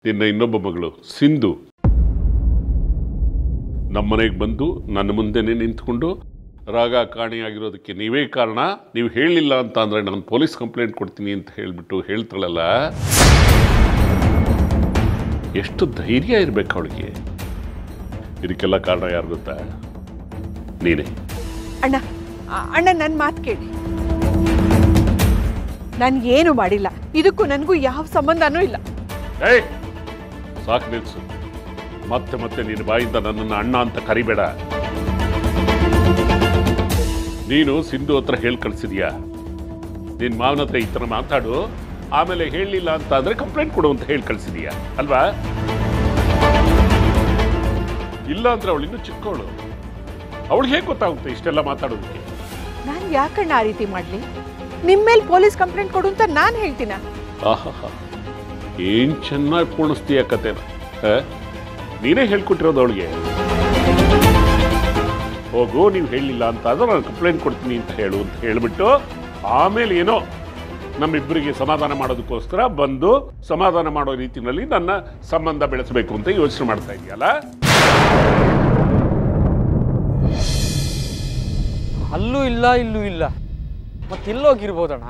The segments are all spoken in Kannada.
ನಿನ್ನ ಇನ್ನೊಬ್ಬ ಮಗಳು ಸಿಂಧು ನಮ್ಮನೆಗೆ ಬಂದು ನನ್ನ ಮುಂದೆನೇ ನಿಂತ್ಕೊಂಡು ರಾಗ ಕಾಣೆಯಾಗಿರೋದಕ್ಕೆ ನೀವೇ ಕಾರಣ ನೀವು ಹೇಳಿಲ್ಲ ಅಂತ ಅಂದರೆ ನಾನು ಪೊಲೀಸ್ ಕಂಪ್ಲೇಂಟ್ ಕೊಡ್ತೀನಿ ಅಂತ ಹೇಳಿಬಿಟ್ಟು ಹೇಳ್ತಾಳಲ್ಲ ಎಷ್ಟು ಧೈರ್ಯ ಇರಬೇಕು ಅವಳಿಗೆ ಇದಕ್ಕೆಲ್ಲ ಕಾರಣ ಯಾರು ಗೊತ್ತಾ ನೀನೇ ಅಣ್ಣ ಆ- ಅಣ್ಣ ನನ್ನ ಮಾತು ಕೇಳಿ ನಾನು ಏನು ಮಾಡಿಲ್ಲ ಇದಕ್ಕೂ ನನಗೂ ಯಾವ ಸಂಬಂಧನೂ ಇಲ್ಲ ಏಯ್ ಸಾಕು ನಿಲ್ಸು ಮತ್ತೆ ಮತ್ತೆ ನಿನ್ನ ಬಾಯಿಂದ ನನ್ನನ್ನು ಅಣ್ಣ ಅಂತ ಕರಿಬೇಡ ನೀನು ಸಿಂಧು ಹತ್ರ ಹೇಳಿ ಕಳ್ಸಿದ್ಯಾ ನಿನ್ನ ಮಾವನ ಹತ್ರ ಈ ಥರ ಮಾತಾಡು ಆಮೇಲೆ ಹೇಳಲಿಲ್ಲ ಅಂತ ಅಂದರೆ ಕಂಪ್ಲೇಂಟ್ ಕೊಡು ಅಂತ ಹೇಳಿ ಕಳ್ಸಿದೀಯಾ ಅಲ್ವಾ ಇಲ್ಲ ಅಂದ್ರೆ ಅವಳು ಇನ್ನೂ ಚಿಕ್ಕವಳು ಅವಳು ಹೇಗೆ ಗೊತ್ತಾಗುತ್ತೆ ಇಷ್ಟೆಲ್ಲ ಮಾತಾಡೋದಕ್ಕೆ ನಾನು ಯಾಕಣ್ಣ ಆ ರೀತಿ ಮಾಡಲಿ ನಿಮ್ಮ ಮೇಲೆ ಪೊಲೀಸ್ ಕಂಪ್ಲೇಂಟ್ ಕೊಡು ಅಂತ ನಾನು ಹೇಳ್ತೀನ ಆಹಾಹಾ ಏನ್ ಚೆನ್ನಾಗಿ ಪೂರ್ಣಿಸ್ತೀಯ ಕತೆನ ಆ? ನೀನೇ ಹೇಳ್ಕೊಟ್ಟಿರೋದು ಅವಳಿಗೆ ಹೋಗು ನೀವು ಹೇಳಿಲ್ಲ ಅಂತ ಆದ್ರೆ ನಾನು ಕಂಪ್ಲೇಂಟ್ ಕೊಡ್ತೀನಿ ಅಂತ ಹೇಳು ಅಂತ ಹೇಳ್ಬಿಟ್ಟು ಆಮೇಲೆ ಏನೋ ನಮ್ಮಿಬ್ಬರಿಗೆ ಸಮಾಧಾನ ಮಾಡೋದಕ್ಕೋಸ್ಕರ ಬಂದು ಸಮಾಧಾನ ಮಾಡೋ ರೀತಿಯಲ್ಲಿ ನನ್ನ ಸಂಬಂಧ ಬೆಳೆಸಬೇಕು ಅಂತ ಯೋಚನೆ ಮಾಡ್ತಾ ಇದೆಯಲ್ಲ ಅಲ್ಲೂ ಇಲ್ಲ ಇಲ್ಲೂ ಇಲ್ಲ ಮತ್ತೆಲ್ಲೋಗಿರ್ಬೋದಣ್ಣ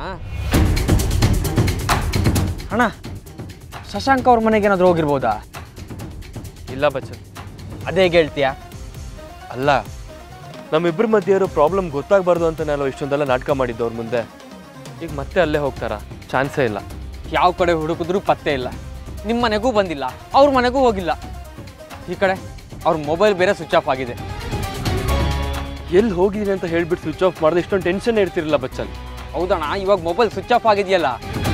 ಅಣ್ಣ ಶಶಾಂಕ್ ಅವ್ರ ಮನೆಗೆ ಏನಾದರೂ ಹೋಗಿರ್ಬೋದಾ ಇಲ್ಲ ಬಚ್ಚನ್ ಅದೇ ಹೇಗೆ ಹೇಳ್ತೀಯಾ ಅಲ್ಲ ನಮ್ಮಿಬ್ಬರ ಮಧ್ಯೆ ಇರೋ ಪ್ರಾಬ್ಲಮ್ ಗೊತ್ತಾಗಬಾರ್ದು ಅಂತ ನಾನು ಇಷ್ಟೊಂದೆಲ್ಲ ನಾಟಕ ಮಾಡಿದ್ದು ಅವ್ರ ಮುಂದೆ ಈಗ ಮತ್ತೆ ಅಲ್ಲೇ ಹೋಗ್ತಾರಾ ಚಾನ್ಸೇ ಇಲ್ಲ ಯಾವ ಕಡೆ ಹುಡುಕಿದ್ರೂ ಪತ್ತೆ ಇಲ್ಲ ನಿಮ್ಮ ಮನೆಗೂ ಬಂದಿಲ್ಲ ಅವ್ರ ಮನೆಗೂ ಹೋಗಿಲ್ಲ ಈ ಕಡೆ ಅವ್ರ ಮೊಬೈಲ್ ಬೇರೆ ಸ್ವಿಚ್ ಆಫ್ ಆಗಿದೆ ಎಲ್ಲಿ ಹೋಗಿದ್ದೀನಿ ಅಂತ ಹೇಳ್ಬಿಟ್ಟು ಸ್ವಿಚ್ ಆಫ್ ಮಾಡಿದ್ರೆ ಇಷ್ಟೊಂದು ಟೆನ್ಷನ್ ಇರ್ತಿರಲಿಲ್ಲ ಬಚ್ಚನ್ ಹೌದಣ್ಣ ಇವಾಗ ಮೊಬೈಲ್ ಸ್ವಿಚ್ ಆಫ್ ಆಗಿದೆಯಲ್ಲ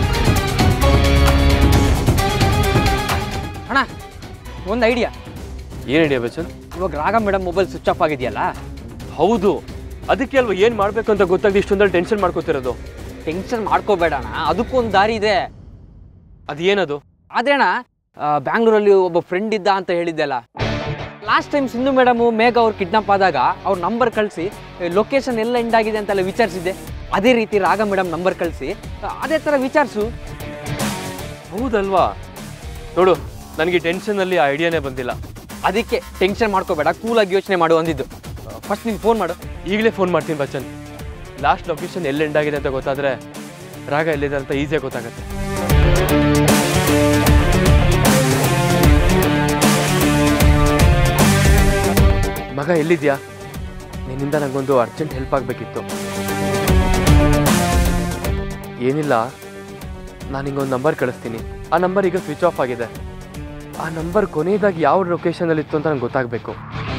ಅಣ್ಣ ಒಂದು ಐಡಿಯಾ ಏನು ಹಿಡಿಯ ಬಚ್ಚನ್ ಇವಾಗ ರಾಗ ಮೇಡಮ್ ಮೊಬೈಲ್ ಸ್ವಿಚ್ ಆಫ್ ಆಗಿದೆಯಲ್ಲ ಹೌದು ಅದಕ್ಕೆ ಅಲ್ವಾ ಏನು ಮಾಡಬೇಕು ಅಂತ ಗೊತ್ತಾಗದೆ ಇಷ್ಟೊಂದಲ್ಲಿ ಟೆನ್ಷನ್ ಮಾಡ್ಕೋತಿರೋದು ಟೆನ್ಷನ್ ಮಾಡ್ಕೋಬೇಡ ಅಣ್ಣ ಅದಕ್ಕೊಂದು ದಾರಿ ಇದೆ ಅದೇನದು ಆದ್ರೆ ಅಣ್ಣ ಆ, ಬ್ಯಾಂಗ್ಳೂರಲ್ಲಿ ಒಬ್ಬ ಫ್ರೆಂಡ್ ಇದ್ದ ಅಂತ ಹೇಳಿದ್ದೆಲ್ಲ last time Sindhu madam Megha ಅವ್ರು ಕಿಡ್ನಾಪ್ ಆದಾಗ ಅವ್ರ ನಂಬರ್ ಕಳಿಸಿ ಲೊಕೇಶನ್ ಎಲ್ಲ ಎಂಡ್ ಆಗಿದೆ ಅಂತೆಲ್ಲ ವಿಚಾರಿಸಿದ್ದೆ ಅದೇ ರೀತಿ ರಾಗ ಮೇಡಮ್ ನಂಬರ್ ಕಳಿಸಿ ಅದೇ ಥರ ವಿಚಾರಿಸು ಹೌದಲ್ವಾ ನೋಡು ನನಗೆ ಟೆನ್ಷನಲ್ಲಿ ಆ ಐಡಿಯಾನೇ ಬಂದಿಲ್ಲ ಅದಕ್ಕೆ ಟೆನ್ಷನ್ ಮಾಡ್ಕೋಬೇಡ ಕೂಲಾಗಿ ಯೋಚನೆ ಮಾಡು ಅಂದಿದ್ದು ಫಸ್ಟ್ ನೀನು ಫೋನ್ ಮಾಡು ಈಗಲೇ ಫೋನ್ ಮಾಡ್ತೀನಿ ಬಚ್ಚನ್ ಲಾಸ್ಟ್ ಲೊಕೇಶನ್ ಎಲ್ಲಿ ಎಂಡ್ ಆಗಿದೆ ಅಂತ ಗೊತ್ತಾದರೆ ರಾಗ ಎಲ್ಲಿದೆ ಅಂತ ಈಸಿಯಾಗಿ ಗೊತ್ತಾಗುತ್ತೆ ಮಗ ಎಲ್ಲಿದ್ಯಾ ನಿನ್ನಿಂದ ನನಗೊಂದು ಅರ್ಜೆಂಟ್ ಹೆಲ್ಪ್ ಆಗಬೇಕಿತ್ತು ಏನಿಲ್ಲ ನಾನು ಹಿಂಗೊಂದು ನಂಬರ್ ಕಳಿಸ್ತೀನಿ ಆ ನಂಬರ್ ಈಗ ಸ್ವಿಚ್ ಆಫ್ ಆಗಿದೆ ಆ ನಂಬರ್ ಕೊನೆಯದಾಗಿ ಯಾವ ಲೊಕೇಶನಲ್ಲಿ ಇತ್ತು ಅಂತ ನಂಗೆ ಗೊತ್ತಾಗಬೇಕು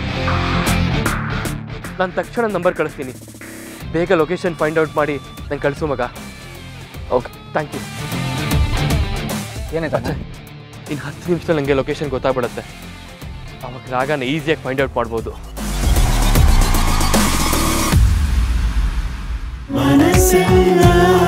ನಾನು ತಕ್ಷಣ ನಂಬರ್ ಕಳಿಸ್ತೀನಿ ಬೇಗ ಲೊಕೇಶನ್ ಫೈಂಡ್ ಔಟ್ ಮಾಡಿ ನಂಗೆ ಕಳಿಸು ಮಗ ಓಕೆ ಥ್ಯಾಂಕ್ ಯು ಏನಾಯ್ತು ಇನ್ನು ಹತ್ತು ನಿಮಿಷದಲ್ಲಿ ನನಗೆ ಲೊಕೇಶನ್ ಗೊತ್ತಾಗ್ಬಿಡುತ್ತೆ ಅವಾಗ ರಾಗನ ಈಸಿಯಾಗಿ ಫೈಂಡ್ ಔಟ್ ಮಾಡ್ಬೋದು ಮನಸ್ಸೆಲ್ಲ